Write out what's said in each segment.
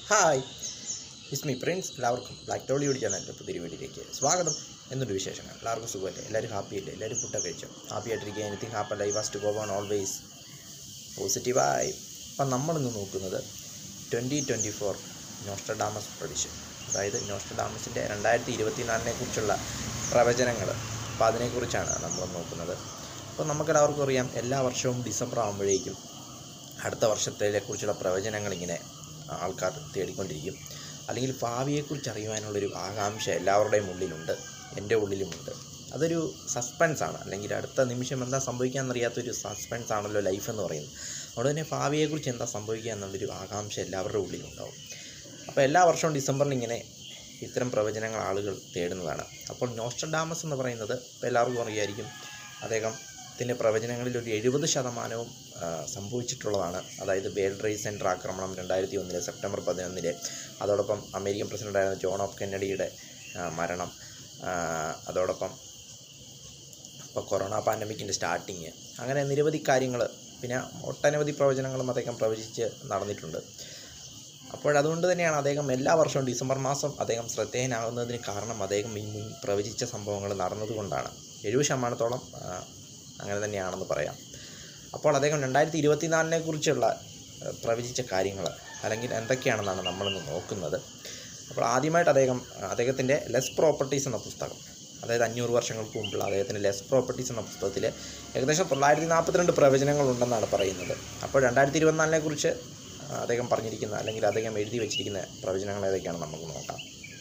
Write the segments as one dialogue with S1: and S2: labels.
S1: hi is me Prince എല്ലാവർക്കും black ടോളിയോട് ചാനലിൻ്റെ പുതിയ വീഡിയോയിലേക്ക് സ്വാഗതം എന്തുണ്ട് വിശേഷങ്ങൾ എല്ലാവർക്കും സുഖമല്ലേ എല്ലാവരും ഹാപ്പി അല്ലേ എല്ലാവരും ഫുഡൊക്കെ കഴിച്ചോ ഹാപ്പി ആയിട്ടിരിക്കുക anything happen life was to go on always പോസിറ്റീവായി അപ്പം നമ്മളിന്ന് നോക്കുന്നത് twenty twenty four Nostradamus prediction അതായത് നോസ്റ്റഡാമസിൻ്റെ രണ്ടായിരത്തി ഇരുപത്തിനാലിനെ കുറിച്ചുള്ള പ്രവചനങ്ങൾ അപ്പോൾ അതിനെക്കുറിച്ചാണ് നമ്മൾ നോക്കുന്നത് അപ്പോൾ നമുക്കെല്ലാവർക്കും അറിയാം എല്ലാ വർഷവും ഡിസംബർ ആകുമ്പോഴേക്കും അടുത്ത വർഷത്തെ കുറിച്ചുള്ള പ്രവചനങ്ങൾ ഇങ്ങനെ ആൾക്കാർ തേടിക്കൊണ്ടിരിക്കും അല്ലെങ്കിൽ ഭാവിയെക്കുറിച്ച് അറിയുവാനുള്ളൊരു ആകാംക്ഷ എല്ലാവരുടെയും ഉള്ളിലുണ്ട് എൻ്റെ ഉള്ളിലുമുണ്ട് അതൊരു സസ്പെൻസ് ആണ് അല്ലെങ്കിൽ അടുത്ത നിമിഷം എന്താ സംഭവിക്കാമെന്നറിയാത്തൊരു സസ്പെൻസ് ആണല്ലോ ലൈഫ് എന്ന് പറയുന്നത് അതുകൊണ്ട് തന്നെ ഭാവിയെക്കുറിച്ച് എന്താ സംഭവിക്കുക എന്നുള്ളൊരു ആകാംക്ഷ എല്ലാവരുടെ ഉള്ളിലുണ്ടാവും അപ്പോൾ എല്ലാ വർഷവും ഡിസംബറിൽ ഇങ്ങനെ ഇത്തരം പ്രവചനങ്ങൾ ആളുകൾ തേടുന്നതാണ് അപ്പോൾ നോസ്റ്റഡാമസ് എന്ന് പറയുന്നത് ഇപ്പോൾ എല്ലാവർക്കും അറിയായിരിക്കും അദ്ദേഹത്തിൻ്റെ പ്രവചനങ്ങളിൽ ഒരു എഴുപത് ശതമാനവും ആ, സംഭവിച്ചിട്ടുള്ളതാണ് അതായത് വേൾഡ് ട്രേഡ് സെൻറ്റർ ആക്രമണം രണ്ടായിരത്തി ഒന്നിലെ സെപ്റ്റംബർ പതിനൊന്നിലെ അതോടൊപ്പം അമേരിക്കൻ പ്രസിഡൻ്റായിരുന്ന ജോൺ ഓഫ് കെന്നഡിയുടെ ആ, മരണം ആ, അതോടൊപ്പം ഇപ്പോൾ കൊറോണ പാൻഡമിക്കിൻ്റെ സ്റ്റാർട്ടിങ് അങ്ങനെ നിരവധി കാര്യങ്ങൾ പിന്നെ ഒട്ടനവധി പ്രവചനങ്ങളും അദ്ദേഹം പ്രവചിച്ച് നടന്നിട്ടുണ്ട് അപ്പോഴതുകൊണ്ട് തന്നെയാണ് അദ്ദേഹം എല്ലാ വർഷവും ഡിസംബർ മാസം അദ്ദേഹം ശ്രദ്ധേയനാകുന്നതിന് കാരണം അദ്ദേഹം ഈ മുൻ പ്രവചിച്ച സംഭവങ്ങൾ നടന്നതുകൊണ്ടാണ് എഴുപത് ശതമാനത്തോളം ആ, അങ്ങനെ തന്നെയാണെന്ന് പറയാം അപ്പോൾ അദ്ദേഹം രണ്ടായിരത്തി ഇരുപത്തിനാലിനെ കുറിച്ചുള്ള ആ, പ്രവചിച്ച കാര്യങ്ങൾ അല്ലെങ്കിൽ എന്തൊക്കെയാണെന്നാണ് നമ്മളിന്ന് നോക്കുന്നത് അപ്പോൾ ആദ്യമായിട്ട് അദ്ദേഹം അദ്ദേഹത്തിൻ്റെ ലെസ് പ്രോപ്പർട്ടീസ് എന്ന പുസ്തകം അതായത് അഞ്ഞൂറ് വർഷങ്ങൾക്ക് മുമ്പുള്ള അദ്ദേഹത്തിൻ്റെ ലെസ് പ്രോപ്പർട്ടീസ് എന്ന പുസ്തകത്തിൽ ഏകദേശം തൊള്ളായിരത്തി നാൽപ്പത്തിരണ്ട് പ്രവചനങ്ങളുണ്ടെന്നാണ് പറയുന്നത് അപ്പോൾ രണ്ടായിരത്തി ഇരുപത്തിനാലിനെ കുറിച്ച് അദ്ദേഹം പറഞ്ഞിരിക്കുന്ന അല്ലെങ്കിൽ അദ്ദേഹം എഴുതി വെച്ചിരിക്കുന്ന പ്രവചനങ്ങൾ ഏതൊക്കെയാണെന്ന് നമുക്ക് നോക്കാം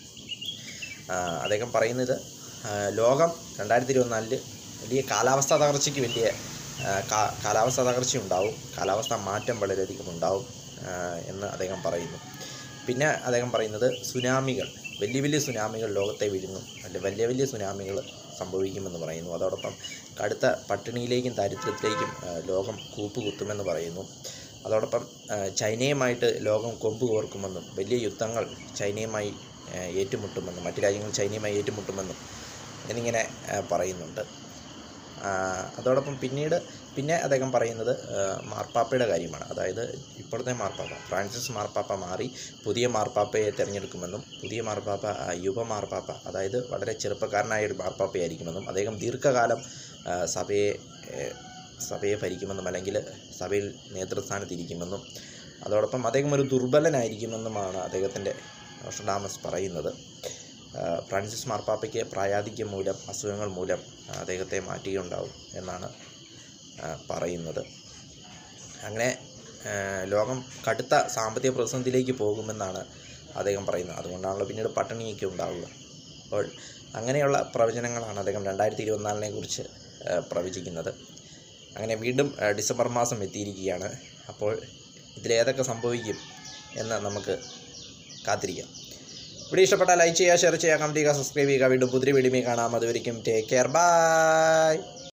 S1: ആ, അദ്ദേഹം പറയുന്നത് ആ, ലോകം രണ്ടായിരത്തി ഇരുപത്തിനാലില് വലിയ കാലാവസ്ഥാ തകർച്ചയ്ക്ക് വലിയ ആ, കാ- കാലാവസ്ഥാ തകർച്ച ഉണ്ടാവും കാലാവസ്ഥാ മാറ്റം വളരെയധികം ഉണ്ടാവും ആ, എന്ന് അദ്ദേഹം പറയുന്നു പിന്നെ അദ്ദേഹം പറയുന്നത് സുനാമികൾ വലിയ വലിയ സുനാമികൾ ലോകത്തെ വിഴുങ്ങും അല്ലെ വലിയ വലിയ സുനാമികൾ സംഭവിക്കുമെന്ന് പറയുന്നു അതോടൊപ്പം കടുത്ത പട്ടിണിയിലേക്കും ദാരിദ്ര്യത്തിലേക്കും ആ, ലോകം കൂപ്പുകുത്തുമെന്ന് പറയുന്നു അതോടൊപ്പം ആ, ചൈനയുമായിട്ട് ലോകം കൊമ്പ് കോർക്കുമെന്നും വലിയ യുദ്ധങ്ങൾ ചൈനയുമായി ആ, ഏറ്റുമുട്ടുമെന്നും മറ്റു രാജ്യങ്ങൾ ചൈനയുമായി ഏറ്റുമുട്ടുമെന്നും എന്നിങ്ങനെ ആ, പറയുന്നുണ്ട് ആ, അതോടൊപ്പം പിന്നീട് പിന്നെ അദ്ദേഹം പറയുന്നത് ആ, മാർപ്പാപ്പയുടെ കാര്യമാണ് അതായത് ഇപ്പോഴത്തെ മാർപ്പാപ്പ ഫ്രാൻസിസ് മാർപ്പാപ്പ മാറി പുതിയ മാർപ്പാപ്പയെ തിരഞ്ഞെടുക്കുമെന്നും പുതിയ മാർപ്പാപ്പ ആ, യുവ മാർപ്പാപ്പ അതായത് വളരെ ചെറുപ്പക്കാരനായ ഒരു മാർപ്പാപ്പയായിരിക്കുമെന്നും അദ്ദേഹം ദീർഘകാലം ആ, സഭയെ ഏ, സഭയെ ഭരിക്കുമെന്നും അല്ലെങ്കിൽ സഭയിൽ നേതൃസ്ഥാനത്തിരിക്കുമെന്നും അതോടൊപ്പം അദ്ദേഹം ഒരു ദുർബലനായിരിക്കുമെന്നുമാണ് അദ്ദേഹത്തിൻ്റെ നോസ്ട്രഡാമസ് പറയുന്നത് ആ, ഫ്രാൻസിസ് മാർപ്പാപ്പയ്ക്ക് പ്രായാധിക്യം മൂലം അസുഖങ്ങൾ മൂലം ആ, അദ്ദേഹത്തെ മാറ്റുകയുണ്ടാവും എന്നാണ് ആ, പറയുന്നത് അങ്ങനെ ആ, ലോകം കടുത്ത സാമ്പത്തിക പ്രതിസന്ധിയിലേക്ക് പോകുമെന്നാണ് അദ്ദേഹം പറയുന്നത് അതുകൊണ്ടാണല്ലോ പിന്നീട് പട്ടിണിയൊക്കെ ഉണ്ടാവുക അപ്പോൾ അങ്ങനെയുള്ള പ്രവചനങ്ങളാണ് അദ്ദേഹം രണ്ടായിരത്തി ഇരുപത്തിനാലിനെ കുറിച്ച് ആ, പ്രവചിക്കുന്നത് അങ്ങനെ വീണ്ടും ആ, ഡിസംബർ മാസം എത്തിയിരിക്കുകയാണ് അപ്പോൾ ഇതിലേതൊക്കെ സംഭവിക്കും എന്ന് നമുക്ക് കാത്തിരിക്കാം വീഡിയോ ഇഷ്ടപ്പെട്ടാൽ ലൈക്ക് ചെയ്യുക ഷെയർ ചെയ്യുക കമൻറ്റ് ചെയ്യുക സബ്സ്ക്രൈബ് ചെയ്യുക വീണ്ടും പുതിയ വീഡിയോ കാണാം അതുവരെയും ടേക്ക് കെയർ ബൈ